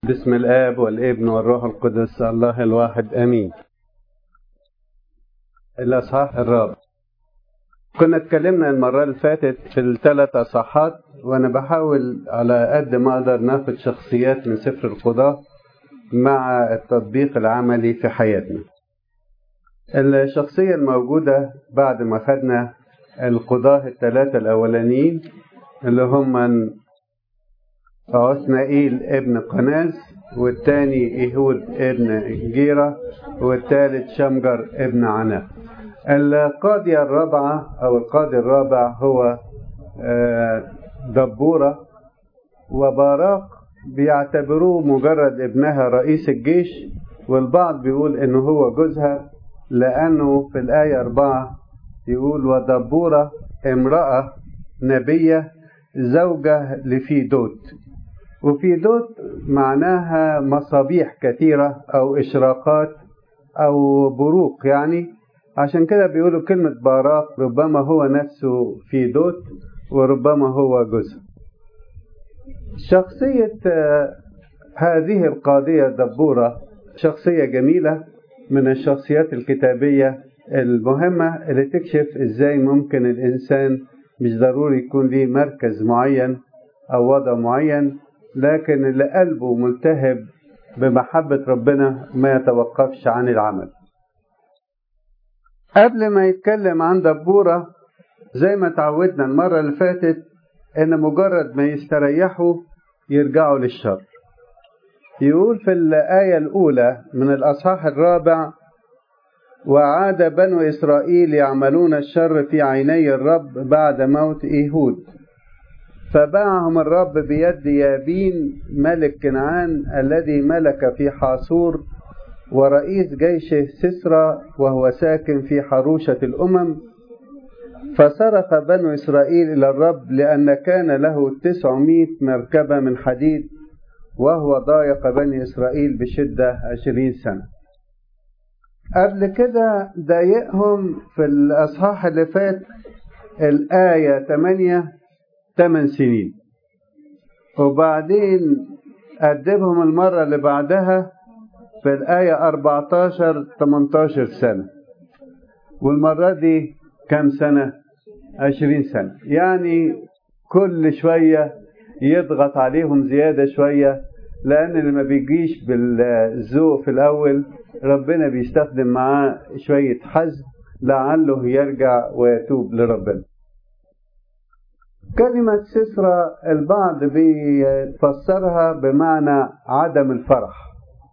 بسم الآب والابن والروح القدس الله الواحد آمين الأصحاح الرابع كنا اتكلمنا المرة اللي فاتت في الثلاث أصحاحات وأنا بحاول على قد ما أقدر ناخد شخصيات من سفر القضاء مع التطبيق العملي في حياتنا الشخصية الموجودة بعد ما خدنا القضاة الثلاثة الأولانيين اللي هم عثنائيل ابن قناز والتاني إيهود ابن جيرة والثالث شمجر ابن عناق القاضية الرابعة أو القاضي الرابع هو دبورة وباراق بيعتبروه مجرد ابنها رئيس الجيش والبعض بيقول انه هو جوزها لانه في الآية أربعة يقول ودبورة امرأة نبية زوجة لفيدوت وفيدوت معناها مصابيح كثيرة أو إشراقات أو بروق يعني عشان كده بيقولوا كلمة باراق ربما هو نفسه فيدوت وربما هو جزء شخصية هذه القاضية دبورة شخصية جميلة من الشخصيات الكتابية المهمة اللي تكشف ازاي ممكن الإنسان مش ضروري يكون ليه مركز معين أو وضع معين لكن اللي قلبه ملتهب بمحبة ربنا ما يتوقفش عن العمل قبل ما يتكلم عن دبورة زي ما تعودنا المرة اللي فاتت إن مجرد ما يستريحوا يرجعوا للشر يقول في الآية الأولى من الأصحاح الرابع وعاد بنو إسرائيل يعملون الشر في عيني الرب بعد موت إيهود فباعهم الرب بيد يابين ملك كنعان الذي ملك في حاصور ورئيس جيشه سسرى وهو ساكن في حروشة الأمم فصرخ بنو إسرائيل إلى الرب لأن كان له تسعمائة مركبة من حديد وهو ضايق بني إسرائيل بشدة عشرين سنة قبل كده ضايقهم في الأصحاح اللي فات الآية 8 8 سنين وبعدين أدبهم المرة اللي بعدها في الآية 14 18 سنة والمرة دي كم سنة 20 سنة يعني كل شوية يضغط عليهم زيادة شوية لأن اللي ما بيجيش بالذوق في الأول ربنا بيستخدم معاه شوية حزم لعله يرجع ويتوب لربنا كلمة سسرة البعض بيفسرها بمعنى عدم الفرح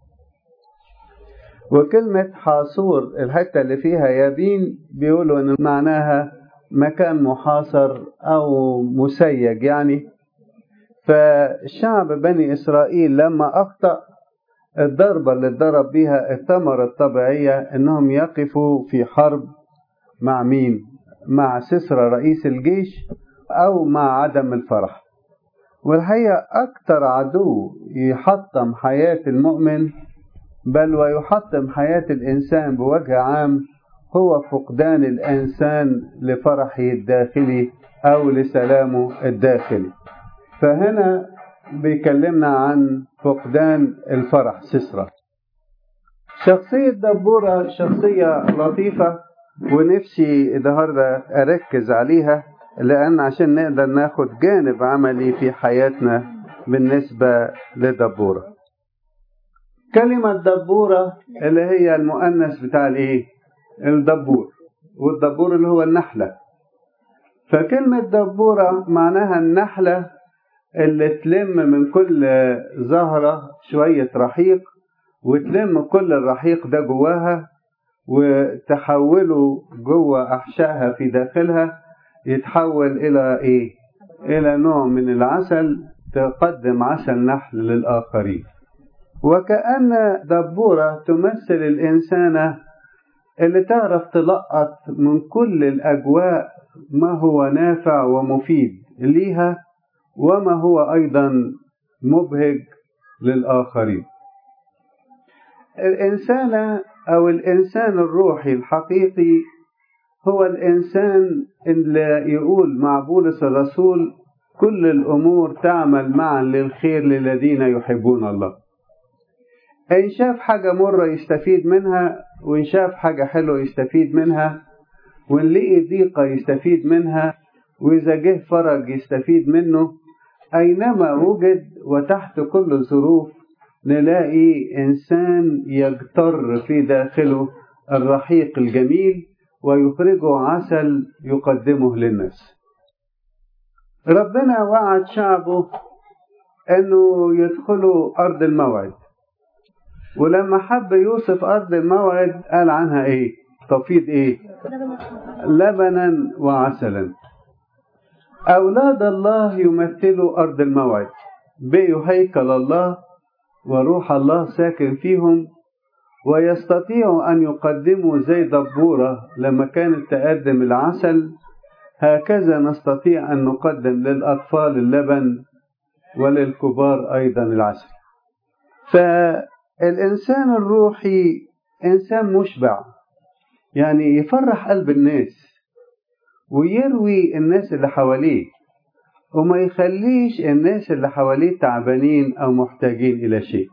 وكلمة حاصور الحتة اللي فيها يابين بيقولوا إن معناها مكان محاصر أو مسيج يعني فشعب بني إسرائيل لما أخطأ الضربة اللي اتضرب بيها الثمرة الطبيعية إنهم يقفوا في حرب مع مين؟ مع سسرى رئيس الجيش أو مع عدم الفرح والحقيقة أكثر عدو يحطم حياة المؤمن بل ويحطم حياة الإنسان بوجه عام هو فقدان الإنسان لفرحه الداخلي أو لسلامه الداخلي فهنا بيكلمنا عن فقدان الفرح سسرة شخصية دبورة شخصية لطيفة ونفسي النهاردة أركز عليها لأن عشان نقدر ناخد جانب عملي في حياتنا بالنسبة لدبورة كلمة دبورة اللي هي المؤنث بتاع الايه الدبور والدبور اللي هو النحلة فكلمة دبورة معناها النحلة اللي تلم من كل زهرة شوية رحيق وتلم كل الرحيق ده جواها وتحوله جوه أحشائها في داخلها يتحول إلى إيه؟ إلى نوع من العسل تقدم عسل نحل للآخرين وكأن دبورة تمثل الإنسانة اللي تعرف تلقط من كل الأجواء ما هو نافع ومفيد ليها وما هو أيضا مبهج للآخرين الإنسانة أو الإنسان الروحي الحقيقي هو الإنسان اللي يقول مع بولس الرسول كل الأمور تعمل معا للخير للذين يحبون الله إن شاف حاجة مرة يستفيد منها وإن شاف حاجة حلوة يستفيد منها وإن لقي ضيقة يستفيد منها وإذا جه فرج يستفيد منه أينما وجد وتحت كل الظروف نلاقي إنسان يجتر في داخله الرحيق الجميل ويخرجه عسل يقدمه للناس ربنا وعد شعبه انه يدخلوا ارض الموعد ولما حب يوصف ارض الموعد قال عنها ايه تفيض ايه لبنا وعسلا اولاد الله يمثلوا ارض الموعد بقوا هيكل الله وروح الله ساكن فيهم ويستطيعوا أن يقدموا زي دبورة لما كانت تقدم العسل هكذا نستطيع أن نقدم للأطفال اللبن وللكبار أيضا العسل فالإنسان الروحي إنسان مشبع يعني يفرح قلب الناس ويروي الناس اللي حواليه وما يخليش الناس اللي حواليه تعبانين أو محتاجين إلى شيء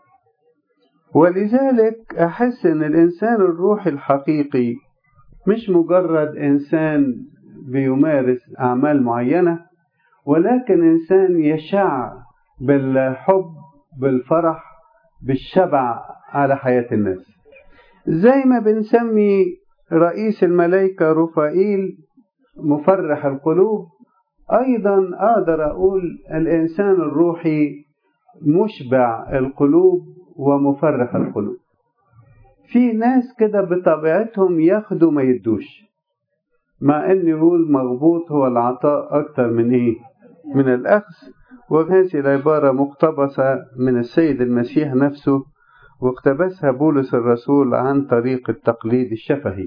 ولذلك أحس أن الإنسان الروحي الحقيقي مش مجرد إنسان بيمارس أعمال معينة ولكن إنسان يشع بالحب بالفرح بالشبع على حياة الناس زي ما بنسمي رئيس الملائكة رفائيل مفرح القلوب أيضا أقدر أقول الإنسان الروحي مشبع القلوب ومفرح القلوب في ناس كده بطبيعتهم ياخدوا ما يدوش مع ان يقول مغبوط هو العطاء اكتر من ايه من الاخذ وهذه العبارة مقتبسة من السيد المسيح نفسه واقتبسها بولس الرسول عن طريق التقليد الشفهي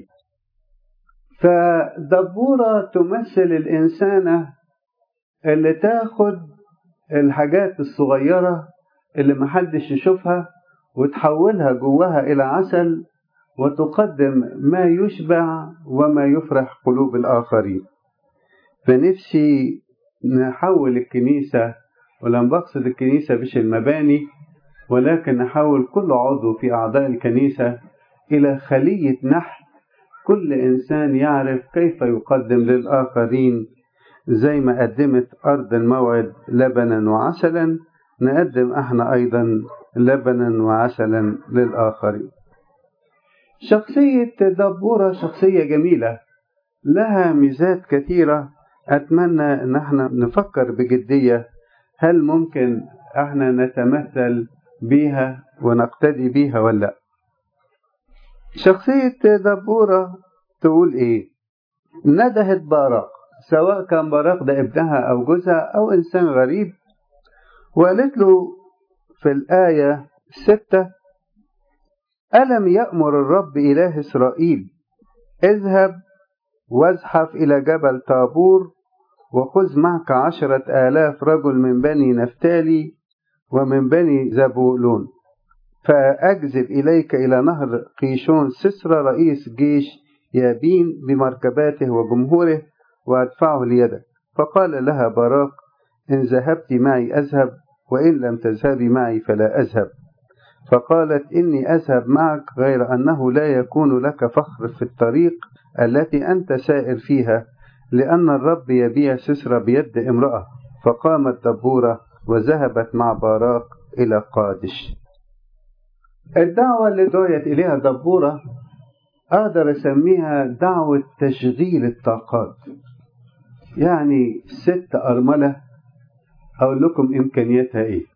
فدبورة تمثل الإنسانة اللي تاخد الحاجات الصغيرة اللي محدش يشوفها وتحولها جواها إلى عسل وتقدم ما يشبع وما يفرح قلوب الآخرين فنفسي نحول الكنيسة ولم بقصد الكنيسة مش المباني ولكن نحول كل عضو في أعضاء الكنيسة إلى خلية نحل كل إنسان يعرف كيف يقدم للآخرين زي ما قدمت أرض الموعد لبنا وعسلا نقدم احنا أيضا لبنا وعسلا للآخرين شخصية دبورة شخصية جميلة لها ميزات كثيرة أتمنى أن احنا نفكر بجدية هل ممكن احنا نتمثل بيها ونقتدي بيها ولا لا شخصية دبورة تقول ايه ندهت باراق سواء كان باراق ده ابنها او جوزها او انسان غريب وقالت له في الآية ستة ألم يأمر الرب إله إسرائيل اذهب وازحف إلى جبل طابور وخذ معك عشرة آلاف رجل من بني نفتالي ومن بني زبولون فأجذب إليك إلى نهر قيشون سسرى رئيس جيش يابين بمركباته وجمهوره وأدفعه ليدك فقال لها باراك إن ذهبت معي أذهب وإن لم تذهبي معي فلا أذهب فقالت إني أذهب معك غير أنه لا يكون لك فخر في الطريق التي أنت سائر فيها لأن الرب يبيع سسرى بيد امرأة فقامت دبورة وذهبت مع باراك إلى قادش الدعوة اللي دعيت إليها دبورة أقدر أسميها دعوة تشغيل الطاقات يعني ست أرملة أقول لكم إمكانياتها إيه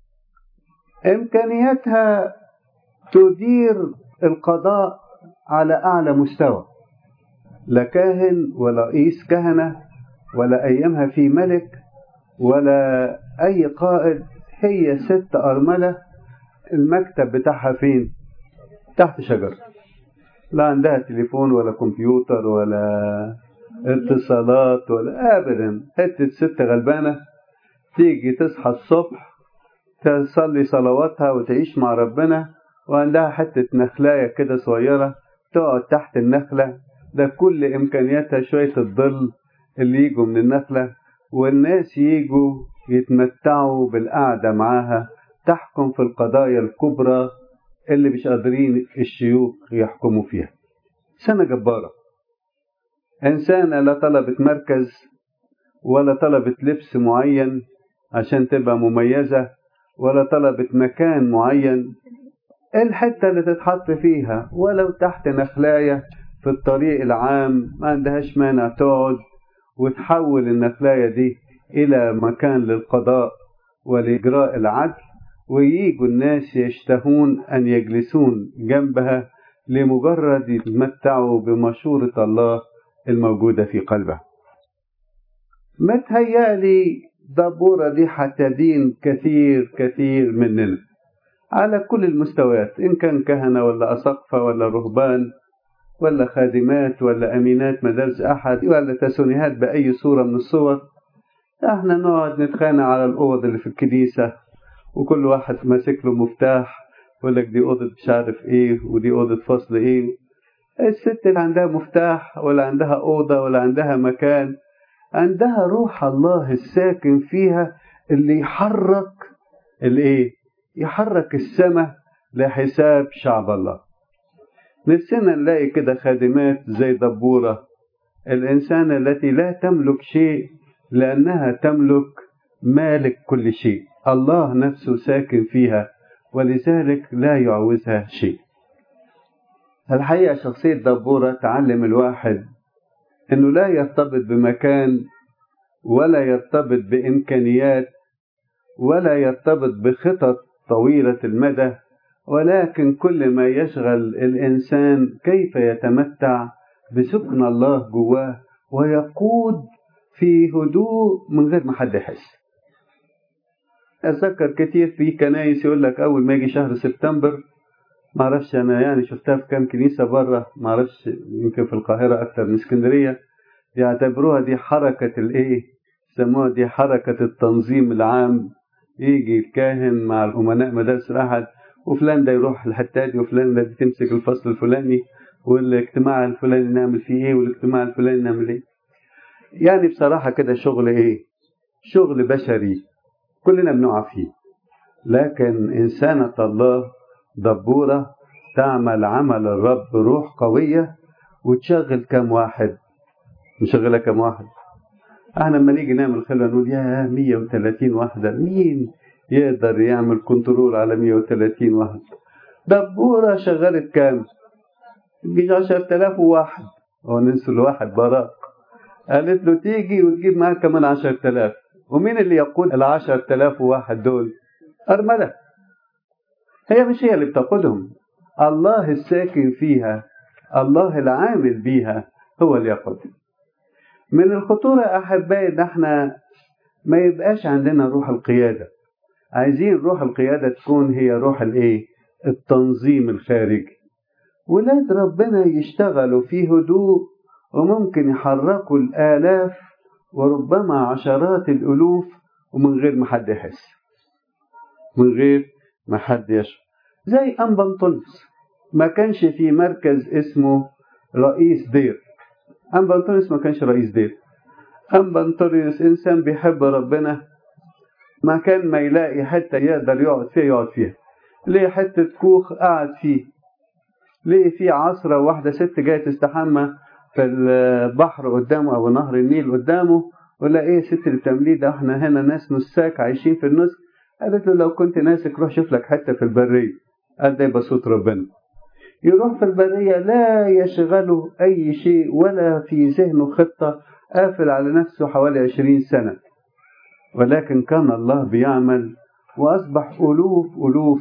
إمكانياتها تدير القضاء على أعلى مستوى لا كاهن ولا رئيس كهنة ولا أيامها في ملك ولا أي قائد هي ست أرملة المكتب بتاعها فين تحت شجرة لا عندها تليفون ولا كمبيوتر ولا اتصالات ولا ابدا حته ست غلبانه تيجي تصحى الصبح تصلي صلواتها وتعيش مع ربنا وعندها حته نخلايه كده صغيره تقعد تحت النخله ده كل امكانياتها شويه الظل اللي يجوا من النخله والناس يجوا يتمتعوا بالقعده معاها تحكم في القضايا الكبرى اللي مش قادرين الشيوخ يحكموا فيها سنة جبارة إنسانة لا طلبت مركز ولا طلبت لبس معين عشان تبقى مميزة ولا طلبت مكان معين الحتة اللي تتحط فيها ولو تحت نخلاية في الطريق العام ما عندهاش مانع تقعد وتحول النخلاية دي إلى مكان للقضاء ولإجراء العدل وييجوا الناس يشتهون أن يجلسون جنبها لمجرد يتمتعوا بمشورة الله الموجودة في قلبها متهيألي دبورة دي هتدين كثير كثير مننا على كل المستويات إن كان كهنة ولا أسقفة ولا رهبان ولا خادمات ولا أمينات مدارس أحد ولا تسونيهات بأي صورة من الصور احنا نقعد نتخانق على الأوض اللي في الكنيسة وكل واحد ماسك له مفتاح يقول لك دي أوضة مش عارف إيه ودي أوضة فصل إيه الست اللي عندها مفتاح ولا عندها أوضة ولا عندها مكان عندها روح الله الساكن فيها اللي يحرك الايه يحرك السماء لحساب شعب الله نفسنا نلاقي كده خادمات زي دبورة الإنسانة التي لا تملك شيء لأنها تملك مالك كل شيء الله نفسه ساكن فيها ولذلك لا يعوزها شيء الحقيقة شخصية دبورة تعلم الواحد أنه لا يرتبط بمكان ولا يرتبط بإمكانيات ولا يرتبط بخطط طويلة المدى ولكن كل ما يشغل الإنسان كيف يتمتع بسكن الله جواه ويقود في هدوء من غير ما حد يحس أتذكر كتير في كنايس يقول لك أول ما يجي شهر سبتمبر ما اعرفش انا يعني شفتها في كام كنيسه بره ما اعرفش يمكن في القاهره اكتر من اسكندريه يعتبروها دي حركه الايه يسموها دي حركه التنظيم العام يجي الكاهن مع الامناء مدارس الاحد وفلان ده يروح الحته دي وفلان ده تمسك الفصل الفلاني والاجتماع الفلاني نعمل فيه ايه والاجتماع الفلاني نعمل ايه يعني بصراحه كده شغل ايه شغل بشري كلنا بنقع فيه لكن انسانه الله دبورة تعمل عمل الرب بروح قوية وتشغل كم واحد مشغلة كم واحد احنا لما نيجي نعمل خلوة نقول يا 130 واحدة مين يقدر يعمل كنترول على 130 واحد دبورة شغلت كام يجي 10000 واحد هو ننسوا الواحد براق قالت له تيجي وتجيب معاك كمان 10000 ومين اللي يقود ال 10000 واحد دول أرملة هي مش هي اللي بتقودهم الله الساكن فيها الله العامل بيها هو اللي يقودهم من الخطورة أحبائي إن احنا ما يبقاش عندنا روح القيادة عايزين روح القيادة تكون هي روح الايه التنظيم الخارجي ولاد ربنا يشتغلوا في هدوء وممكن يحركوا الآلاف وربما عشرات الألوف ومن غير ما حد يحس من غير ما حد يشعر زي أنبنطونس ما كانش في مركز اسمه رئيس دير أنبنطونس ما كانش رئيس دير أنبنطونس إنسان بيحب ربنا مكان ما يلاقي حتة يقدر يقعد فيها يقعد فيها ليه حتة كوخ قعد فيه ليه في عصرة واحدة ست جاية تستحمى في البحر قدامه أو نهر النيل قدامه ولا إيه ست اللي بتعمليه ده إحنا هنا ناس نساك عايشين في النسك قالت له لو كنت ناسك روح شوف لك حتة في البرية قال ده يبقى صوت ربنا يروح في البرية لا يشغله أي شيء ولا في ذهنه خطة قافل على نفسه حوالي عشرين سنة ولكن كان الله بيعمل وأصبح ألوف ألوف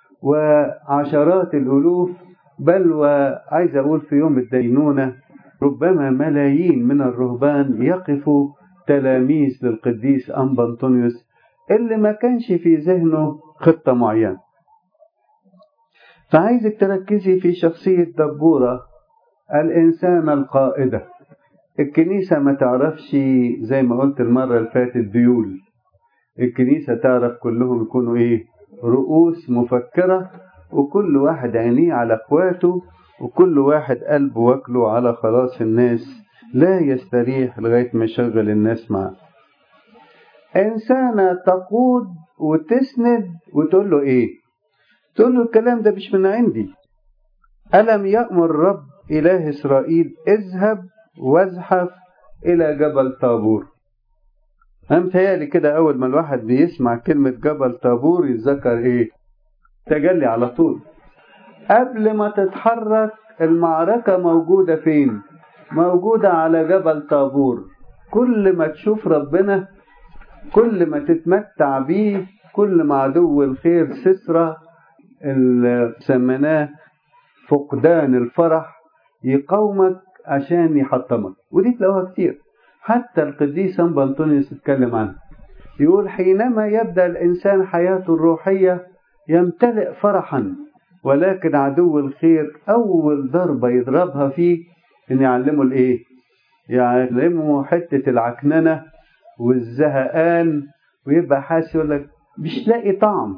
وعشرات الألوف بل وعايز أقول في يوم الدينونة ربما ملايين من الرهبان يقفوا تلاميذ للقديس أنبنطونيوس اللي ما كانش في ذهنه خطة معينة فعايزك تركزي في شخصية دبورة الإنسان القائدة الكنيسة ما تعرفش زي ما قلت المرة اللي فاتت ديول الكنيسة تعرف كلهم يكونوا إيه رؤوس مفكرة وكل واحد عينيه على اخواته وكل واحد قلبه واكله على خلاص الناس لا يستريح لغاية ما يشغل الناس معاه إنسانة تقود وتسند وتقول له إيه تقول له الكلام ده مش من عندي ألم يأمر رب إله إسرائيل اذهب وازحف إلى جبل طابور أمتهيألي كده أول ما الواحد بيسمع كلمة جبل طابور يتذكر إيه تجلي على طول قبل ما تتحرك المعركة موجودة فين موجودة على جبل طابور كل ما تشوف ربنا كل ما تتمتع بيه كل ما عدو الخير سسرة اللي سميناه فقدان الفرح يقاومك عشان يحطمك ودي تلاقوها كتير حتى القديس سان بنطونيوس اتكلم عنها يقول حينما يبدأ الإنسان حياته الروحية يمتلئ فرحا ولكن عدو الخير أول ضربة يضربها فيه إن يعلمه الإيه؟ يعلمه حتة العكننة والزهقان ويبقى حاسس يقول لك مش لاقي طعم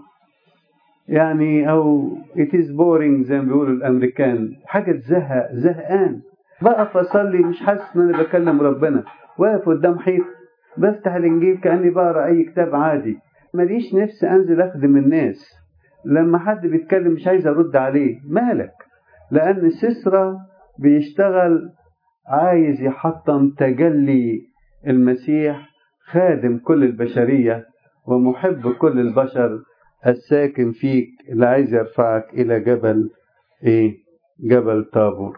يعني أو it is boring زي ما بيقولوا الأمريكان حاجة زهق زهقان بقف أصلي مش حاسس إن أنا بكلم ربنا واقف قدام حيط بفتح الإنجيل كأني بقرا أي كتاب عادي ماليش نفس أنزل أخدم الناس لما حد بيتكلم مش عايز أرد عليه مالك لأن سسرة بيشتغل عايز يحطم تجلي المسيح خادم كل البشرية ومحب كل البشر الساكن فيك اللي عايز يرفعك إلى جبل إيه؟ جبل طابور.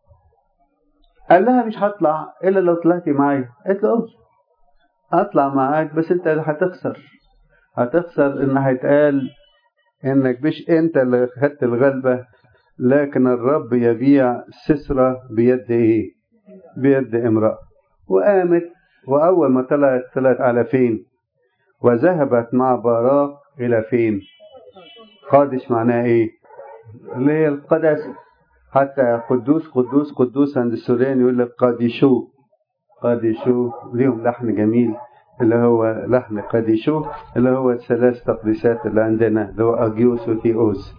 قال لها مش هطلع إلا لو طلعتي معايا. قالت له أطلع معاك بس أنت هتخسر. هتخسر إن هيتقال إنك مش أنت اللي خدت الغلبة لكن الرب يبيع سسرة بيد إيه؟ بيد امرأة. وقامت وأول ما طلعت طلعت على فين؟ وذهبت مع باراق إلى فين؟ قادش معناها إيه؟ اللي هي القدس حتى قدوس قدوس قدوس عند السوريان يقول لك قاديشو قاديشو ليهم لحن جميل اللي هو لحن قاديشو اللي هو الثلاث تقديسات اللي عندنا اللي هو أجيوس وثيوس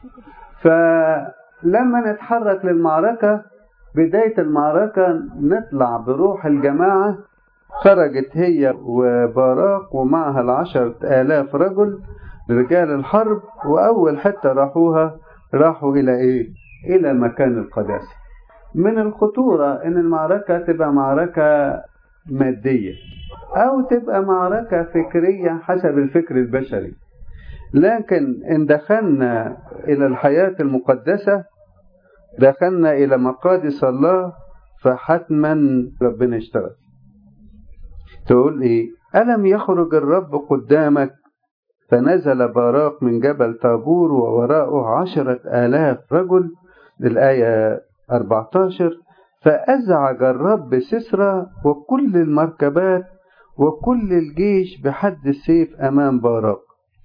فلما نتحرك للمعركة بداية المعركة نطلع بروح الجماعة خرجت هي وباراق ومعها العشرة آلاف رجل رجال الحرب وأول حتة راحوها راحوا إلى إيه؟ إلى مكان القداسة من الخطورة إن المعركة تبقى معركة مادية أو تبقى معركة فكرية حسب الفكر البشري لكن إن دخلنا إلى الحياة المقدسة دخلنا إلى مقادس الله فحتما ربنا اشتغل تقول إيه ألم يخرج الرب قدامك فنزل باراق من جبل طابور ووراءه عشرة آلاف رجل الآية 14 فأزعج الرب سسرى وكل المركبات وكل الجيش بحد السيف أمام باراق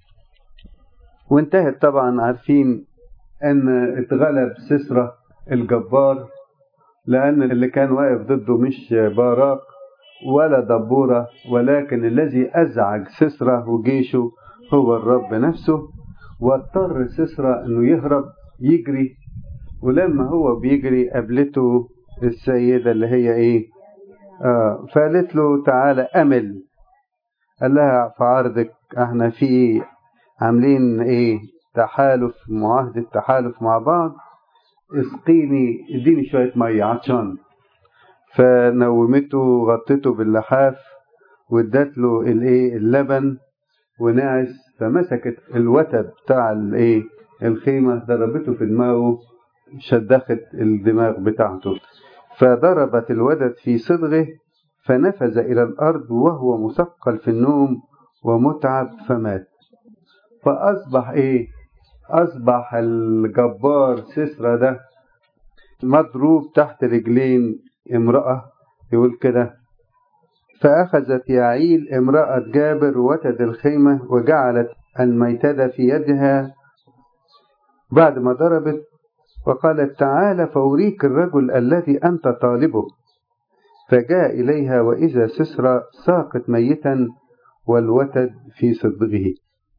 وانتهت طبعا عارفين أن اتغلب سسرى الجبار لأن اللي كان واقف ضده مش باراق ولا دبورة ولكن الذي أزعج سسرى وجيشه هو الرب نفسه واضطر سسرى أنه يهرب يجري ولما هو بيجري قابلته السيدة اللي هي إيه آه فقالت له تعالى أمل قال لها في عرضك احنا في عاملين ايه تحالف معاهدة تحالف مع بعض اسقيني اديني شوية مية عطشان فنومته وغطته باللحاف وادت له الايه اللبن ونعس فمسكت الوتد بتاع الايه الخيمة ضربته في دماغه شدخت الدماغ بتاعته فضربت الودد في صدغه فنفذ إلى الأرض وهو مثقل في النوم ومتعب فمات فأصبح إيه أصبح الجبار سسرة ده مضروب تحت رجلين امرأة يقول كده فأخذت يعيل امرأة جابر وتد الخيمة وجعلت الميتدة في يدها بعد ما ضربت وقالت تعال فأريك الرجل الذي أنت طالبه فجاء إليها وإذا سسرى ساقط ميتا والوتد في صدغه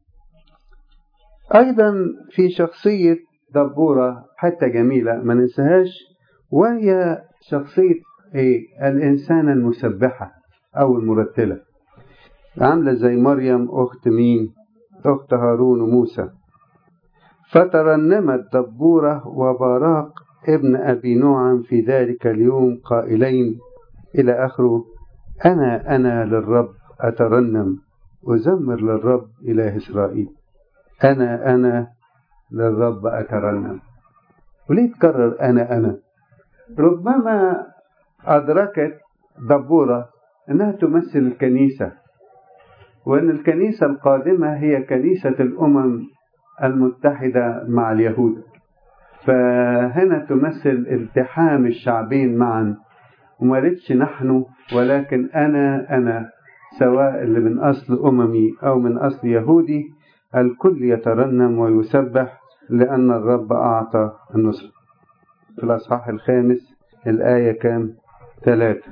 أيضا في شخصية دبورة حتى جميلة ما ننساهاش وهي شخصية إيه؟ الإنسانة المسبحة أو المرتلة عاملة زي مريم أخت مين أخت هارون وموسى فترنمت دبورة وباراق ابن أبي نوعم في ذلك اليوم قائلين إلى آخره أنا أنا للرب أترنم أزمر للرب إله إسرائيل أنا أنا للرب أترنم وليه تكرر أنا أنا ربما أدركت دبورة أنها تمثل الكنيسة وأن الكنيسة القادمة هي كنيسة الأمم المتحدة مع اليهود فهنا تمثل التحام الشعبين معا وما قالتش نحن ولكن أنا أنا سواء اللي من أصل أممي أو من أصل يهودي الكل يترنم ويسبح لأن الرب أعطى النصر في الأصحاح الخامس الآية كام ثلاثة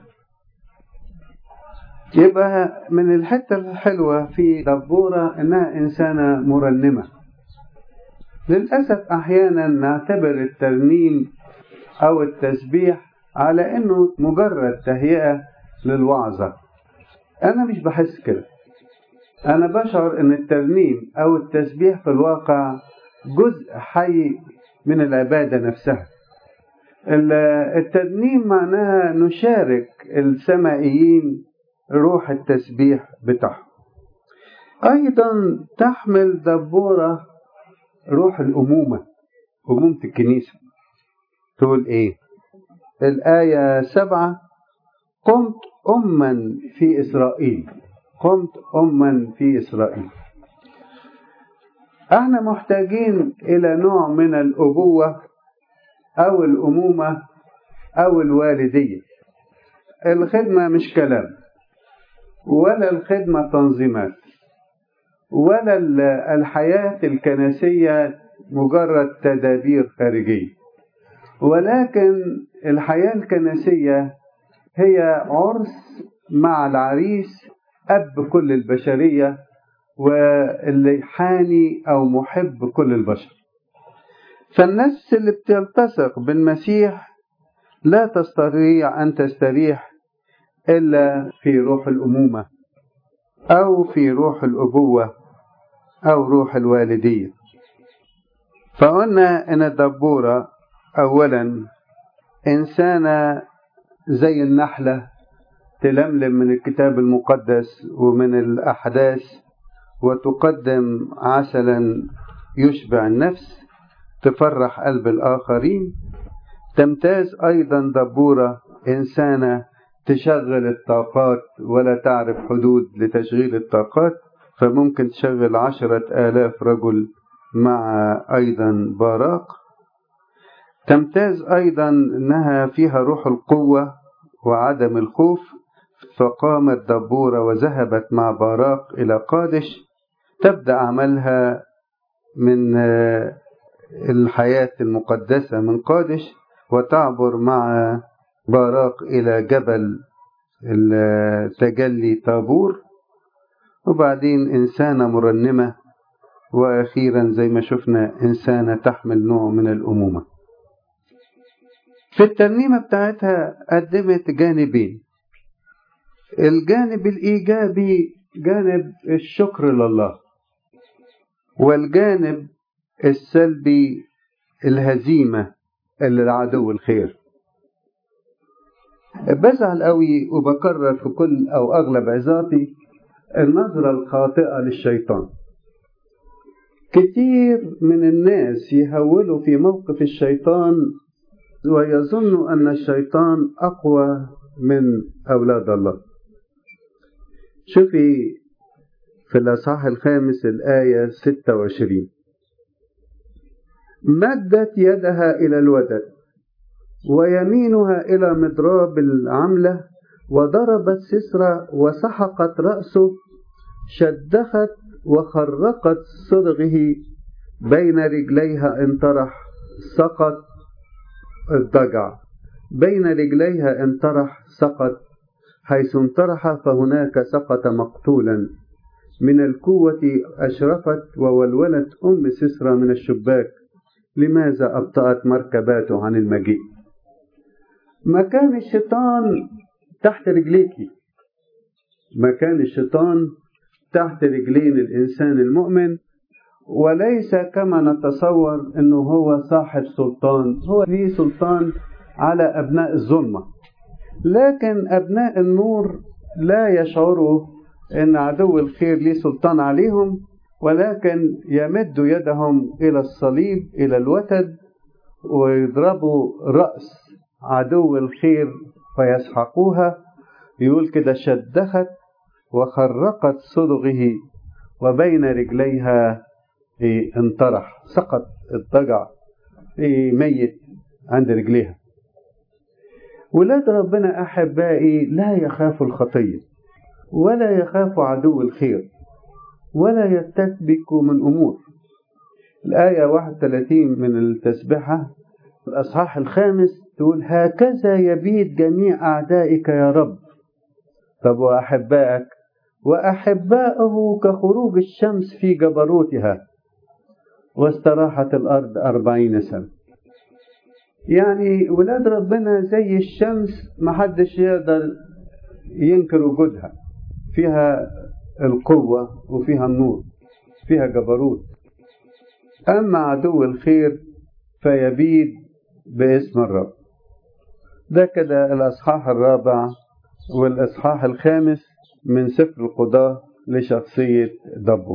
يبقى من الحتة الحلوة في دبورة إنها إنسانة مرنمة للأسف أحيانا نعتبر الترنيم أو التسبيح على إنه مجرد تهيئة للوعظة أنا مش بحس كده أنا بشعر إن الترنيم أو التسبيح في الواقع جزء حي من العبادة نفسها الترنيم معناها نشارك السمائيين روح التسبيح بتاعهم أيضا تحمل دبورة روح الأمومة أمومة الكنيسة تقول إيه الآية سبعة قمت أما في إسرائيل قمت أما في إسرائيل احنا محتاجين إلى نوع من الأبوة أو الأمومة أو الوالدية الخدمة مش كلام ولا الخدمة تنظيمات ولا الحياة الكنسية مجرد تدابير خارجية ولكن الحياة الكنسية هي عرس مع العريس أب كل البشرية واللي حاني أو محب كل البشر فالنفس اللي بتلتصق بالمسيح لا تستطيع أن تستريح إلا في روح الأمومة أو في روح الأبوة أو روح الوالدية فقلنا إن الدبورة أولا إنسانة زي النحلة تلملم من الكتاب المقدس ومن الأحداث وتقدم عسلا يشبع النفس تفرح قلب الآخرين تمتاز أيضا دبورة إنسانة تشغل الطاقات ولا تعرف حدود لتشغيل الطاقات فممكن تشغل عشرة آلاف رجل مع أيضا باراق تمتاز أيضا أنها فيها روح القوة وعدم الخوف فقامت دبورة وذهبت مع باراق إلى قادش تبدأ عملها من الحياة المقدسة من قادش وتعبر مع باراق إلى جبل التجلي طابور وبعدين إنسانة مرنمة وأخيرا زي ما شفنا إنسانة تحمل نوع من الأمومة في الترنيمة بتاعتها قدمت جانبين الجانب الإيجابي جانب الشكر لله والجانب السلبي الهزيمة للعدو الخير بزعل قوي وبكرر في كل أو أغلب عظاتي النظرة الخاطئة للشيطان كتير من الناس يهولوا في موقف الشيطان ويظنوا أن الشيطان أقوى من أولاد الله شوفي في الأصحاح الخامس الآية 26 مدت يدها إلى الودد ويمينها إلى مضراب العملة وضربت سسرة وسحقت رأسه شدخت وخرقت صدغه بين رجليها انطرح سقط الضجع بين رجليها انطرح سقط حيث انطرح فهناك سقط مقتولا من القوة أشرفت وولولت أم سسرة من الشباك لماذا أبطأت مركباته عن المجيء مكان الشيطان تحت رجليكي مكان الشيطان تحت رجلين الإنسان المؤمن وليس كما نتصور أنه هو صاحب سلطان هو ليه سلطان على أبناء الظلمة لكن أبناء النور لا يشعروا أن عدو الخير ليه سلطان عليهم ولكن يمدوا يدهم إلى الصليب إلى الوتد ويضربوا رأس عدو الخير فيسحقوها يقول كده شدخت وخرقت صدغه وبين رجليها انطرح سقط اضطجع ميت عند رجليها ولاد ربنا أحبائي لا يخافوا الخطية ولا يخافوا عدو الخير ولا يستسبكوا من أمور الآية 31 من التسبحة الأصحاح الخامس تقول هكذا يبيد جميع أعدائك يا رب طب وأحبائك وأحباءه كخروج الشمس في جبروتها واستراحت الأرض أربعين سنة يعني ولاد ربنا زي الشمس محدش يقدر ينكر وجودها فيها القوة وفيها النور فيها جبروت أما عدو الخير فيبيد باسم الرب ده كده الأصحاح الرابع والإصحاح الخامس من سفر القضاة لشخصية دبور